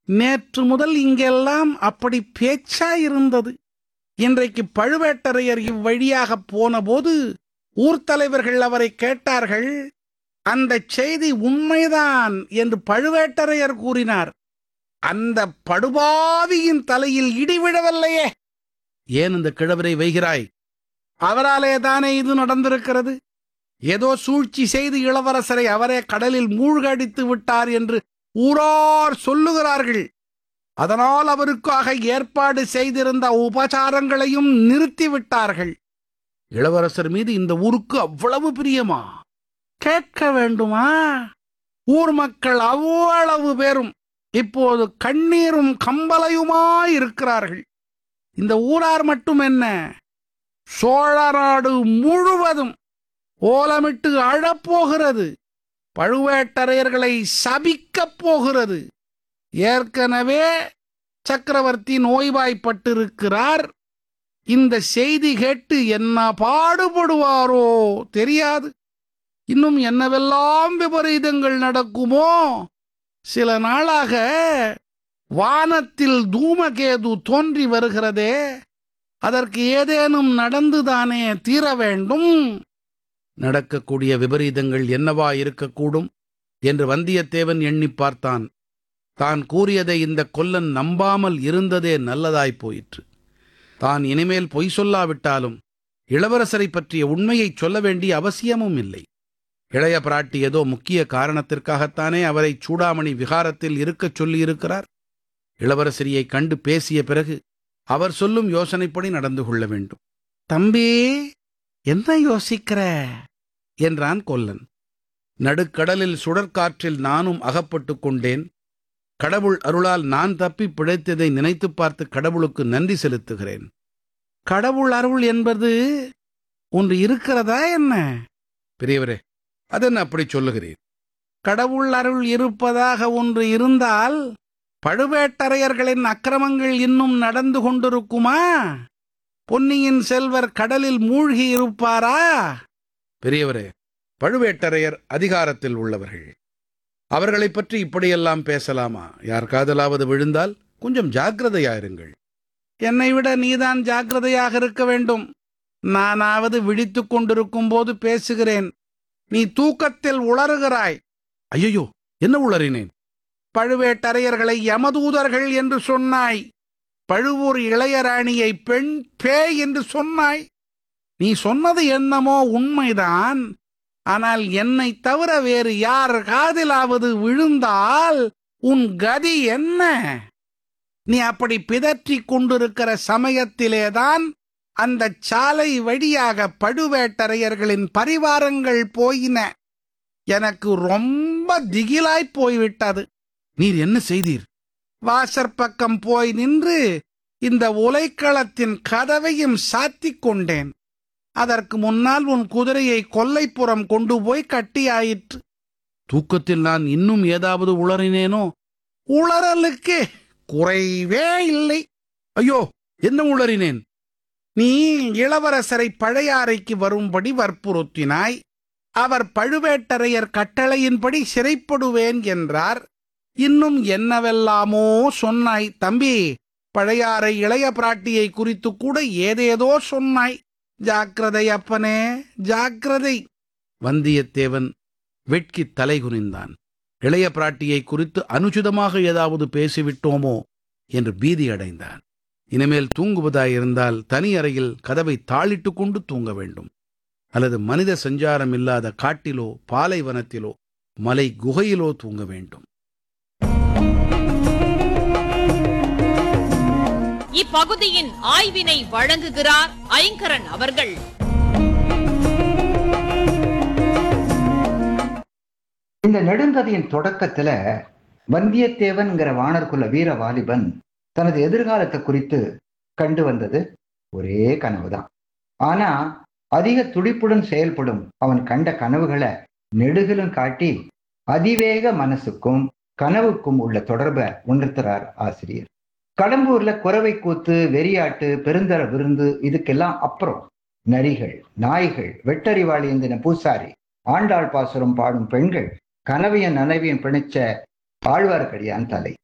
நேற்று முதல் இங்கெல்லாம் அப்படி பேச்சா இருந்தது இன்றைக்கு பழுவேட்டரையர் இவ்வழியாக போனபோது ஊர்த் தலைவர்கள் அவரை கேட்டார்கள் அந்த செய்தி உண்மைதான் என்று பழுவேட்டரையர் கூறினார் அந்த படுபாவியின் தலையில் இடி விழவில்லையே ஏன் இந்த கிழவரை வைகிறாய் அவராலே தானே இது நடந்திருக்கிறது ஏதோ சூழ்ச்சி செய்து இளவரசரை அவரே கடலில் மூழ்கடித்து விட்டார் என்று ஊரார் சொல்லுகிறார்கள் அதனால் அவருக்காக ஏற்பாடு செய்திருந்த உபசாரங்களையும் நிறுத்திவிட்டார்கள் இளவரசர் மீது இந்த ஊருக்கு அவ்வளவு பிரியமா கேட்க வேண்டுமா ஊர் மக்கள் அவ்வளவு பேரும் இப்போது கண்ணீரும் கம்பலையுமாய் இருக்கிறார்கள் இந்த ஊரார் மட்டும் என்ன சோழ நாடு முழுவதும் ஓலமிட்டு அழப்போகிறது பழுவேட்டரையர்களை சபிக்கப் போகிறது ஏற்கனவே சக்கரவர்த்தி நோய்வாய்ப்பட்டிருக்கிறார் இந்த செய்தி கேட்டு என்ன பாடுபடுவாரோ தெரியாது இன்னும் என்னவெல்லாம் விபரீதங்கள் நடக்குமோ சில நாளாக வானத்தில் தூமகேது தோன்றி வருகிறதே அதற்கு ஏதேனும் நடந்துதானே தீர வேண்டும் நடக்கக்கூடிய விபரீதங்கள் என்னவா இருக்கக்கூடும் என்று வந்தியத்தேவன் எண்ணிப் பார்த்தான் தான் கூறியதை இந்த கொல்லன் நம்பாமல் இருந்ததே நல்லதாய்ப் போயிற்று தான் இனிமேல் பொய் சொல்லாவிட்டாலும் இளவரசரை பற்றிய உண்மையைச் சொல்ல வேண்டிய அவசியமும் இல்லை இளைய பிராட்டி ஏதோ முக்கிய காரணத்திற்காகத்தானே அவரை சூடாமணி விகாரத்தில் இருக்கச் சொல்லியிருக்கிறார் இளவரசரியைக் கண்டு பேசிய பிறகு அவர் சொல்லும் யோசனைப்படி நடந்து கொள்ள வேண்டும் தம்பி என்ன யோசிக்கிற என்றான் கொல்லன் நடுக்கடலில் சுடற்காற்றில் நானும் அகப்பட்டுக் கொண்டேன் கடவுள் அருளால் நான் தப்பி பிழைத்ததை நினைத்துப் பார்த்து கடவுளுக்கு நன்றி செலுத்துகிறேன் கடவுள் அருள் என்பது ஒன்று இருக்கிறதா என்ன பெரியவரே அதென்ன அப்படி சொல்லுகிறேன் கடவுள் அருள் இருப்பதாக ஒன்று இருந்தால் பழுவேட்டரையர்களின் அக்கிரமங்கள் இன்னும் நடந்து கொண்டிருக்குமா பொன்னியின் செல்வர் கடலில் மூழ்கி இருப்பாரா பெரியவரே பழுவேட்டரையர் அதிகாரத்தில் உள்ளவர்கள் அவர்களைப் பற்றி இப்படியெல்லாம் பேசலாமா யார் காதலாவது விழுந்தால் கொஞ்சம் ஜாக்கிரதையாயிருங்கள் என்னை விட நீதான் ஜாக்கிரதையாக இருக்க வேண்டும் நானாவது விழித்துக் கொண்டிருக்கும் போது பேசுகிறேன் நீ தூக்கத்தில் உளறுகிறாய் ஐயோ என்ன உளறினேன் பழுவேட்டரையர்களை யமதூதர்கள் என்று சொன்னாய் பழுவூர் இளையராணியை பெண் பேய் என்று சொன்னாய் நீ சொன்னது என்னமோ உண்மைதான் ஆனால் என்னை தவிர வேறு யார் காதிலாவது விழுந்தால் உன் கதி என்ன நீ அப்படி பிதற்றிக் கொண்டிருக்கிற சமயத்திலேதான் அந்த சாலை வழியாக பழுவேட்டரையர்களின் பரிவாரங்கள் போயின எனக்கு ரொம்ப திகிலாய் போய்விட்டது நீர் என்ன செய்தீர் வாசற்பக்கம் போய் நின்று இந்த உலைக்களத்தின் கதவையும் சாத்திக் கொண்டேன் அதற்கு முன்னால் உன் குதிரையை கொல்லைப்புறம் கொண்டு போய் கட்டியாயிற்று தூக்கத்தில் நான் இன்னும் ஏதாவது உளறினேனோ உளறலுக்கு குறைவே இல்லை ஐயோ என்ன உளறினேன் நீ இளவரசரை பழையாறைக்கு வரும்படி வற்புறுத்தினாய் அவர் பழுவேட்டரையர் கட்டளையின்படி சிறைப்படுவேன் என்றார் இன்னும் என்னவெல்லாமோ சொன்னாய் தம்பி பழையாறை இளைய பிராட்டியை குறித்து கூட ஏதேதோ சொன்னாய் ஜாக்கிரதை அப்பனே ஜாக்கிரதை வந்தியத்தேவன் வெட்கி தலை குனிந்தான் இளைய பிராட்டியை குறித்து அனுச்சிதமாக ஏதாவது பேசிவிட்டோமோ என்று பீதி அடைந்தான் இனிமேல் தூங்குவதாயிருந்தால் தனி அறையில் கதவை தாளிட்டு கொண்டு தூங்க வேண்டும் அல்லது மனித சஞ்சாரம் இல்லாத காட்டிலோ பாலைவனத்திலோ மலை குகையிலோ தூங்க வேண்டும் இப்பகுதியின் ஆய்வினை வழங்குகிறார் ஐங்கரன் அவர்கள் இந்த நெடுங்கதையின் தொடக்கத்துல வந்தியத்தேவன்கிற வானர்குல வீர வாலிபன் தனது எதிர்காலத்தை குறித்து கண்டு வந்தது ஒரே கனவுதான் ஆனா அதிக துடிப்புடன் செயல்படும் அவன் கண்ட கனவுகளை நெடுகிலும் காட்டி அதிவேக மனசுக்கும் கனவுக்கும் உள்ள தொடர்பை உணர்த்துறார் ஆசிரியர் கடம்பூர்ல குறவை கூத்து வெறியாட்டு பெருந்தர விருந்து இதுக்கெல்லாம் அப்புறம் நரிகள் நாய்கள் வெட்டறிவாளி எந்தின பூசாரி ஆண்டாள் பாசுரம் பாடும் பெண்கள் கனவையும் நனவையும் பிணைச்ச ஆழ்வார்க்கடியான் தலை